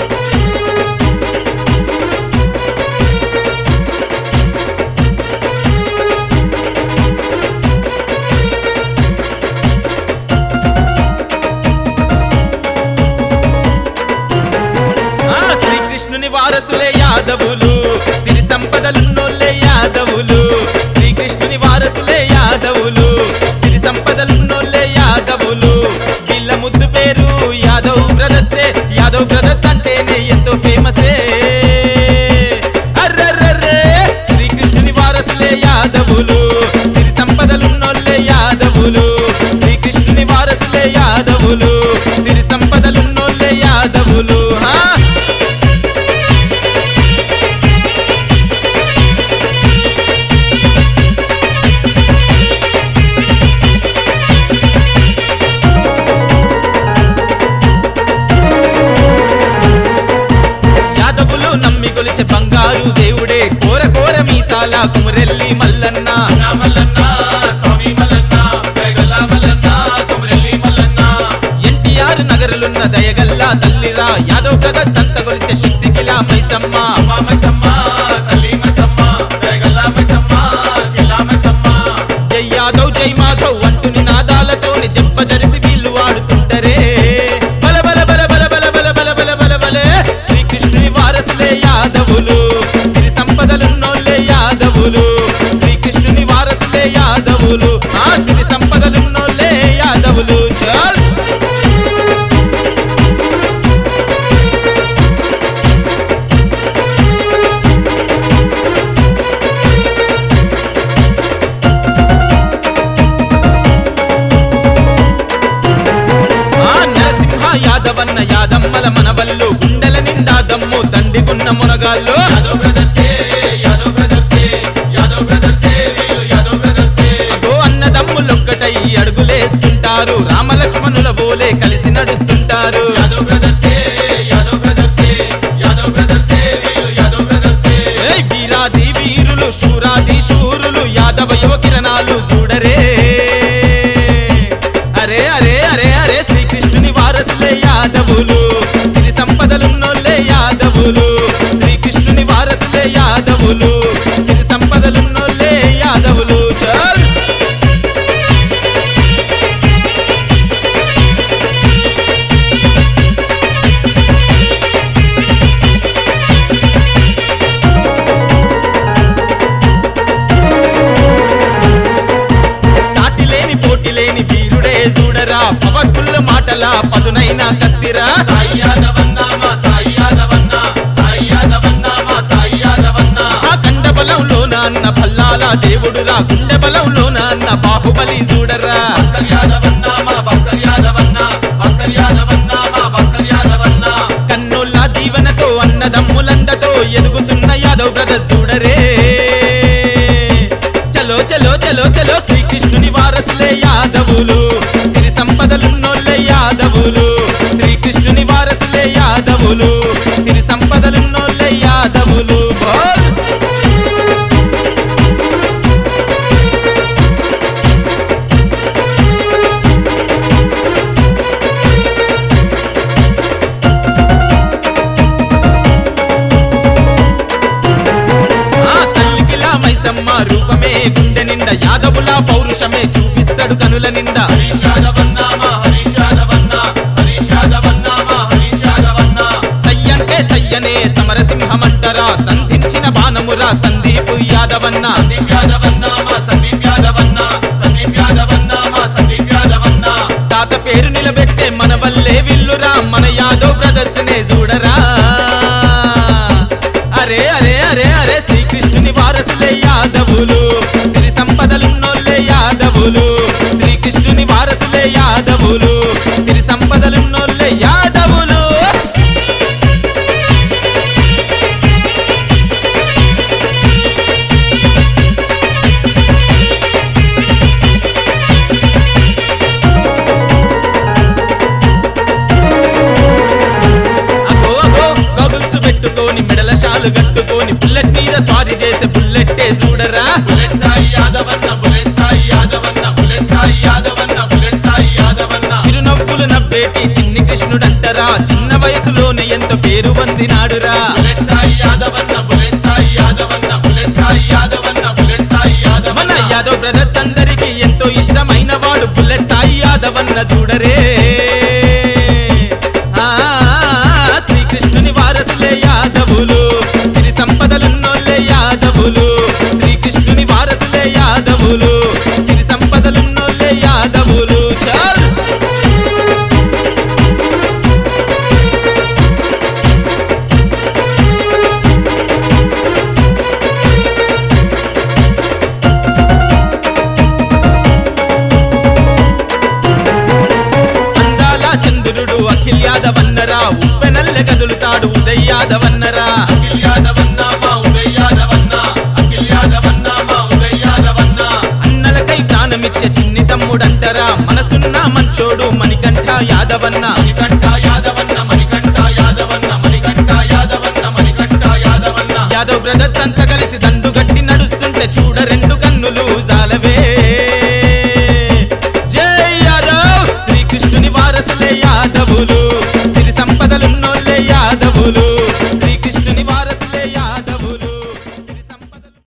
ఆ శ్రీకృష్ణుని వారసులే యాదవులు సిరి సంపదలున్నోళ్ళే యాదవులు శ్రీకృష్ణుని వారసులే యాదవులు సిరి సంపదలున్నోళ్ళే యాదవులు వీళ్ళ ముద్దు పేరు యాదవ్ బ్రదర్సే యాదవ్ బ్రదర్స్ అంటేనే ఎంతో ఫేమసే అర్రర్రర్రే శ్రీకృష్ణుని వారసులే యాదవులు సిరి సంపదలున్నోళ్ళే యాదవులు శ్రీకృష్ణుని వారసులే యాదవులు సిరి సంపదలున్నోళ్ళే యాదవులు హా యాదవులు నమ్మి కొలిచే బంగారు దేవుడే కోర కోర మీసాల కుమరెల్లి మల్లన్న మల్లన్న స్వామి మల్లన్న వేగల మల్లన్న కుమరెల్లి మల్లన్న ఎన్టీఆర్ నగరులున్న దయగల్లా తల్లిరా యాదవ్ బ్రదర్స్ అంత కొలిచే శక్తి కిలా మైసమ్మ అమ్మ మైసమ్మ తల్లి మైసమ్మ వేగల మైసమ్మ కిలా మైసమ్మ జై యాదవ్ జై మాధవ్ అంటూ నినాదాలతోని జబ్బ జరిసి వీళ్ళు ఆడుతుంటరే బల బల బల బల బల బల బల బల బల బలే శ్రీకృష్ణుని వారసులే యాదవులు సిరి సంపదలున్నోళ్ళే యాదవులు శ్రీకృష్ణుని వారసులే యాదవులు ఆ సిరి సంపదలున్నోళ్ళే యాదవులు చల్ ఆ నరసింహ యాదవన్న యాదమ్మల మనవల్లు గుండెల నిండా దమ్ము దండిగున్న మునగాళ్ళు యాదవ్ బ్రదర్సే యాదవ్ బ్రదర్సే యాదవ్ బ్రదర్సే వీళ్ళు యాదవ్ బ్రదర్సే అగో అన్నదమ్ములొక్కటై అడుగులేస్తుంటారు రామలక్ష్మణుల బోలే కలిసి నడుస్తుంటారు యాదవ్ బ్రదర్సే యాదవ్ బ్రదర్సే యాదవ్ బ్రదర్సే వీళ్ళు యాదవ్ బ్రదర్సే ఏయ్ వీరాది వీరులు శూరాది శూరులు యాదవ యువ కిరణాలు చూడరే అరే అరే అరే అరే శ్రీకృష్ణుని వారసులే యాదవులు సిరి సంపదలున్నోళ్ళే యాదవులు శ్రీకృష్ణుని వారసులే యాదవులు సిరి సంపదలున్నోళ్ళే యాదవులు చల్ సాటి లేని పోటీ లేని వీరుడే చూడరా పవర్ఫుల్ మాటల పదునైన కత్తిరా సాయి యాదవన్న మా సాయి యాదవన్న సాయి యాదవన్న మా సాయి యాదవన్న ఆ కండ బలంలోన అన్న భల్లాల దేవుడురా గుండె బలంలోన అన్న బాహుబలి చూడరా భాస్కర్ యాదవన్న మా భాస్కర్ యాదవన్న భాస్కర్ యాదవన్న మా భాస్కర్ యాదవన్న కన్నుల దీవెనతో అన్నదమ్ములండతో ఎదుగుతున్న యాదవ్ బ్రదర్స్ చూడరే చలో చలో చలో చలో శ్రీకృష్ణుని వారసులే యాదవులు సిరి సంపదలున్నోళ్ళే యాదవులు శ్రీకృష్ణుని వారసులే యాదవులు సిరి సంపదలున్నోళ్ళే యాదవులు బోల్ ఆ తల్లికిలా మైసమ్మ రూపమే గుండె నిండా యాదవుల పౌరుషమే చూపిస్తాడు కనుల నిండా హరీష్ యాదవన్న మా హరీష్ యాదవన్న హరీష్ యాదవన్న మా హరీష్ యాదవన్న సయ్యంటే సయ్యనే సమరసింహమంటరా సంధించిన బాణమురా సందీప్ యాదవన్న సందీప్ యాదవన్న మా సందీప్ యాదవన్న సందీప్ యాదవన్న మా సందీప్ యాదవన్న తాత పేరు నిలబెట్టే మన వల్లే విల్లురా మన యాదవ్ బ్రదర్స్ నే చూడరా అరే అరే అరే అరే శ్రీకృష్ణుని వారసులే యాదవులు సిరి సంపదలున్నోళ్ళే యాదవులు శ్రీకృష్ణుని వారసులే యాదవులు సిరి సంపదలున్నోళ్ళే యాదవులు అగో అగో గగుల్స్ పెట్టుకొని మెడల షాలు కట్టుకొని బుల్లెట్ మీద స్వారీ చేసే బుల్లెట్టే చూడరా bullet Sai Yadavanna bullet Sai Yadavanna bullet Sai Yadavanna bullet Sai Yadavanna పేరు పొందినాడురా bullet Sai Yadavanna bullet Sai Yadavanna bullet Sai Yadavanna bullet Sai మన యాదవన్న యాదవ్ బ్రదర్స్ అందరికి ఎంతో ఇష్టమైన వాడు బుల్లెట్ సాయి యాదవ్ అన్న చూడరే ఆ, శ్రీకృష్ణుని వారసులే యాదవులు సిరి సంపదలున్నోళ్ళే యాదవులు శ్రీకృష్ణుని వారసులే యాదవులు సిరి సంపదలున్నోళ్ళే యాదవులు చాలు అందాల చంద్రుడు అఖిల్ యాదవన్నరా ఉప్పెనల్లె కదులుతాడు ఉదయ్ యాదవన్నరా